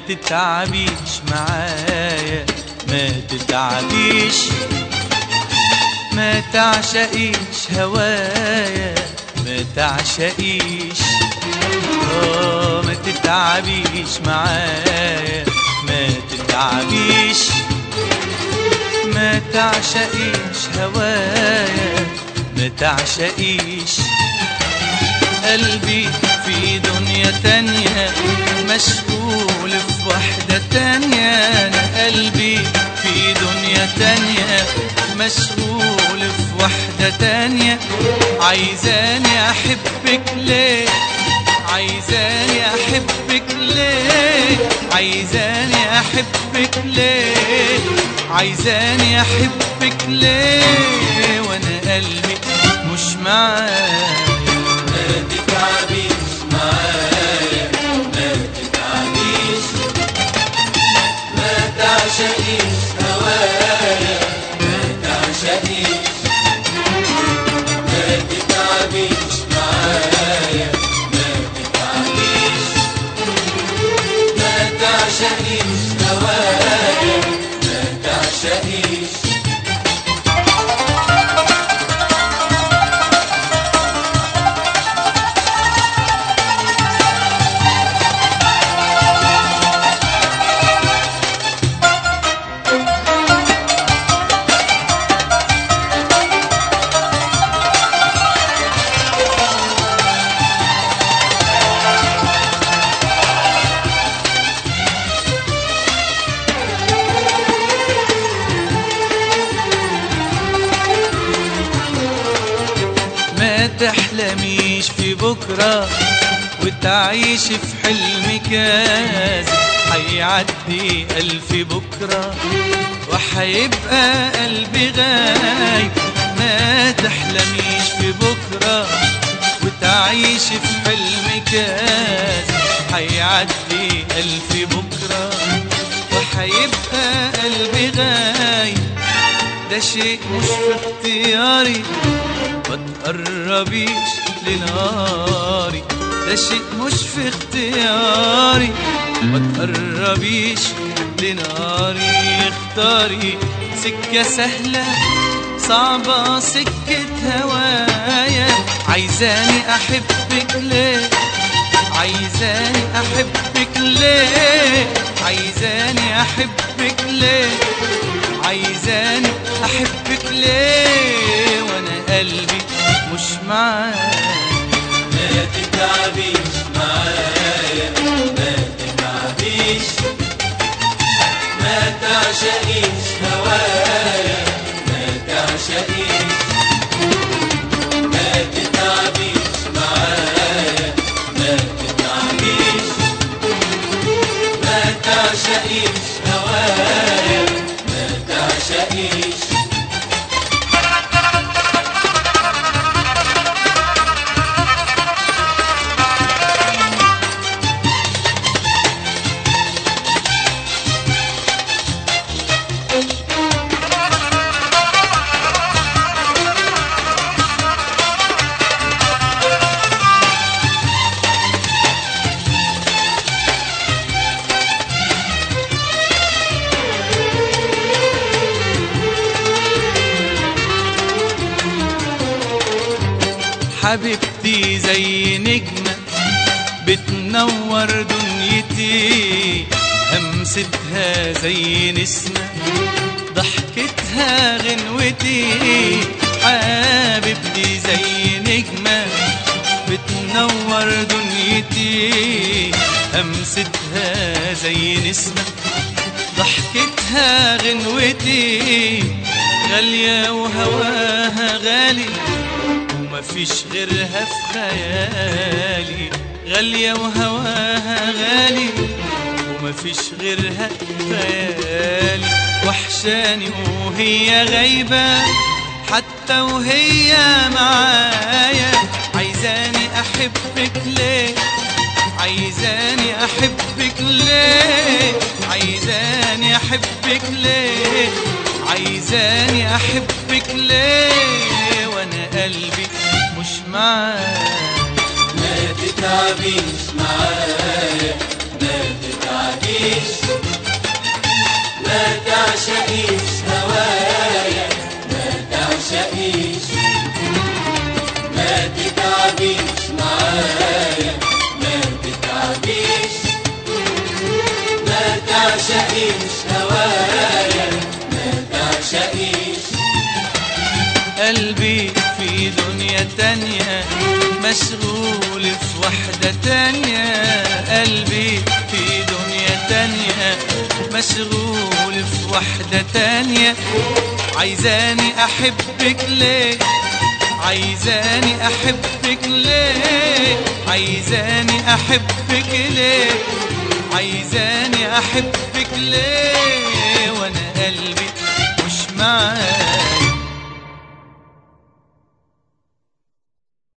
تتعبيش معايا ما تتعبيش ما تعشقيش هوايا ما تعشقيش آه، ما تتعبيش معايا ما تتعبيش ما تعشقيش هوايا ما تعشقيش قلبي في دنيا تانية مشغول في وحدة تانية أنا قلبي في دنيا تانية مشغول في وحدة تانية عايزاني أحبك ليه عايزاني أحبك ليه عايزاني أحبك ليه عايزاني أحبك ليه وأنا قلبي مش معايا ما تتعبيش معايا ما تتعبيش ما تعشقيش هوايا ما تعشقيش ما تتعبيش معايا ما تتعبيش ما تعشقيش هوايا ما تعشقيش ما تحلميش في بكرة وتعيش في حلم كاذب حيعدي ألف بكرة وحيبقى قلبي غايب ما تحلميش في بكرة وتعيش في حلم كاذب حيعدي ألف بكرة وحيبقى قلبي غايب ده شيء مش في اختياري ما تقربيش لناري ده شيء مش في اختياري ما تقربيش لناري اختاري سكة سهلة صعبة سكة هوايا عايزاني أحبك ليه عايزاني أحبك ليه عايزاني أحبك ليه عايزاني أحبك ليه وأنا قلبي مش معاك ما تتعبيش معايا ما تتعبيش ما تعشقيش هوايا ما تعشقيش ما تتعبيش معايا ما تتعبيش ما تعشقيش هوايا ما تعشقيش حبيبتي زي نجمة بتنور دنيتي همستها زي نسمة ضحكتها غنوتي حبيبتي زي نجمة بتنور دنيتي همستها زي نسمة ضحكتها غنوتي غالية وهواها غالي ومفيش غيرها في خيالي غالية وهواها غالي ومفيش غيرها في خيالي وحشاني وهي غايبة حتى وهي معايا عايزاني أحبك ليه عايزاني أحبك ليه عايزاني أحبك ليه عايزاني أحبك ليه وأنا قلبي مش معاك ما تتعبيش معايا ما تتعبيش تعبيش ما تعشقيش هوايا ما تعشقيش ما تتعبيش معايا ما تتعبيش ما تعشقيش هوايا ما تعشقيش قلبي في دنيا تانية مشغول في وحدة تانية قلبي في دنيا تانية مشغول في وحدة تانية عايزاني أحبك ليه عايزاني أحبك ليه عايزاني أحبك ليه عايزاني أحبك ليه وأنا قلبي مش معاك